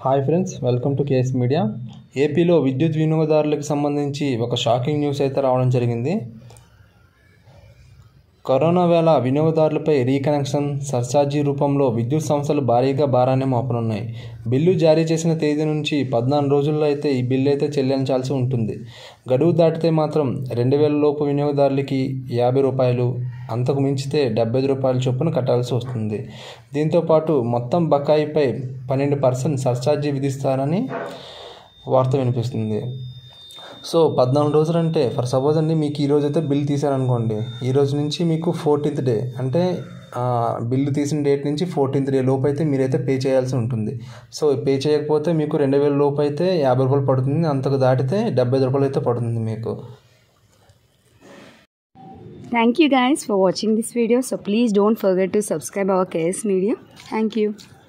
Hi friends welcome to KS media ఏపీలో విద్యుత్ వినియోగదారులకు సంబంధించి ఒక షాకింగ్ న్యూస్ అయితే రావడం జరిగింది కరోనా వేళ వినియోగదారులపై రీకనెక్షన్ సర్చార్జీ రూపంలో విద్యుత్ సంస్థలు భారీగా భారాన్ని మోపనున్నాయి బిల్లు జారీ చేసిన తేదీ నుంచి పద్నాలుగు రోజుల్లో అయితే ఈ బిల్లు అయితే చెల్లించాల్సి ఉంటుంది గడువు దాటితే మాత్రం రెండు వేల లోపు వినియోగదారులకి యాభై రూపాయలు అంతకు మించితే డెబ్బై ఐదు రూపాయల చొప్పున కట్టాల్సి వస్తుంది దీంతోపాటు మొత్తం బకాయిపై పన్నెండు పర్సెంట్ సర్చార్జీ విధిస్తారని వార్త వినిపిస్తుంది సో పద్నాలుగు రోజులు అంటే ఫర్ సపోజ్ అండి మీకు ఈ రోజు అయితే బిల్ తీశారనుకోండి ఈ రోజు నుంచి మీకు ఫోర్టీన్త్ డే అంటే ఆ, బిల్లు తీసిన డేట్ నుంచి ఫోర్టీన్త్ డే లోపు అయితే మీరైతే పే చేయాల్సి ఉంటుంది సో పే చేయకపోతే మీకు రెండు వేల లోపు అయితే యాభై రూపాయలు పడుతుంది అంతకు దాటితే డెబ్బై ఐదు రూపాయలు అయితే పడుతుంది మీకు Thank you guys for watching this video. So please don't forget to subscribe our KS Media. Thank you.